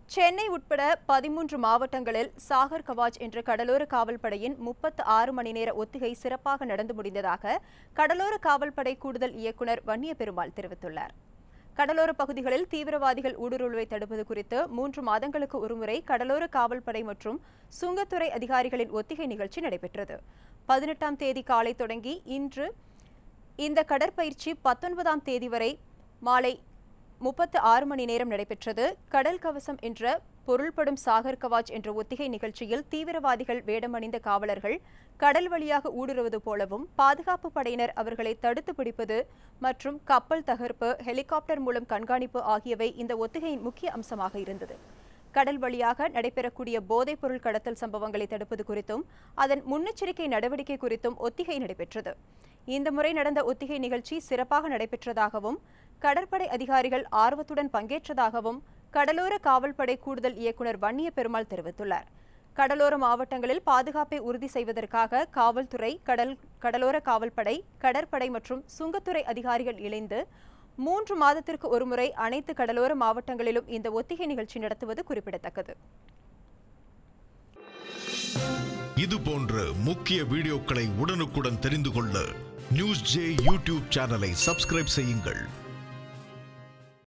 சென்னை உட்பட பதிமூன்று மாவட்டங்களில் சாகர் கவாஜ் என்ற கடலோர காவல்படையின் முப்பத்து ஆறு மணி நேர ஒத்திகை சிறப்பாக நடந்து முடிந்ததாக கடலோர காவல்படை கூடுதல் இயக்குநர் வன்னிய பெருமாள் தெரிவித்துள்ளார் கடலோர பகுதிகளில் தீவிரவாதிகள் ஊடுருவலை தடுப்பது குறித்து மூன்று மாதங்களுக்கு ஒருமுறை கடலோர காவல்படை மற்றும் சுங்கத்துறை அதிகாரிகளின் ஒத்திகை நிகழ்ச்சி நடைபெற்றது பதினெட்டாம் தேதி காலை தொடங்கி இன்று இந்த கடற்பயிற்சி பத்தொன்பதாம் தேதி வரை மாலை முப்பத்து ஆறு மணி நேரம் நடைபெற்றது கடல் கவசம் என்ற பொருள்படும் சாகர் கவாஜ் என்ற ஒத்திகை நிகழ்ச்சியில் தீவிரவாதிகள் வேடமணிந்த காவலர்கள் கடல் வழியாக ஊடுருவது போலவும் பாதுகாப்பு படையினர் அவர்களை தடுத்து பிடிப்பது மற்றும் கப்பல் தகர்ப்பு ஹெலிகாப்டர் மூலம் கண்காணிப்பு ஆகியவை இந்த ஒத்திகையின் முக்கிய அம்சமாக இருந்தது கடல் வழியாக நடைபெறக்கூடிய போதைப் பொருள் கடத்தல் சம்பவங்களை தடுப்பது குறித்தும் அதன் முன்னெச்சரிக்கை நடவடிக்கை குறித்தும் ஒத்திகை நடைபெற்றது இந்த முறை நடந்த ஒத்திகை நிகழ்ச்சி சிறப்பாக நடைபெற்றதாகவும் கடற்படை அதிகாரிகள் ஆர்வத்துடன் பங்கேற்றதாகவும் கடலோர காவல்படை கூடுதல் இயக்குநர் வன்னிய பெருமாள் தெரிவித்துள்ளார் கடலோர மாவட்டங்களில் பாதுகாப்பை உறுதி செய்வதற்காக காவல்துறை கடல் கடலோர காவல்படை கடற்படை மற்றும் சுங்கத்துறை அதிகாரிகள் இணைந்து மூன்று மாதத்திற்கு ஒருமுறை அனைத்து கடலோர மாவட்டங்களிலும் இந்த ஒத்திகை நிகழ்ச்சி நடத்துவது குறிப்பிடத்தக்கது இது போன்ற முக்கிய வீடியோக்களை உடனுக்குடன் தெரிந்து கொள்ள நியூஸ் ஜே யூடியூப் சேனலை சப்ஸ்கிரைப் செய்யுங்கள்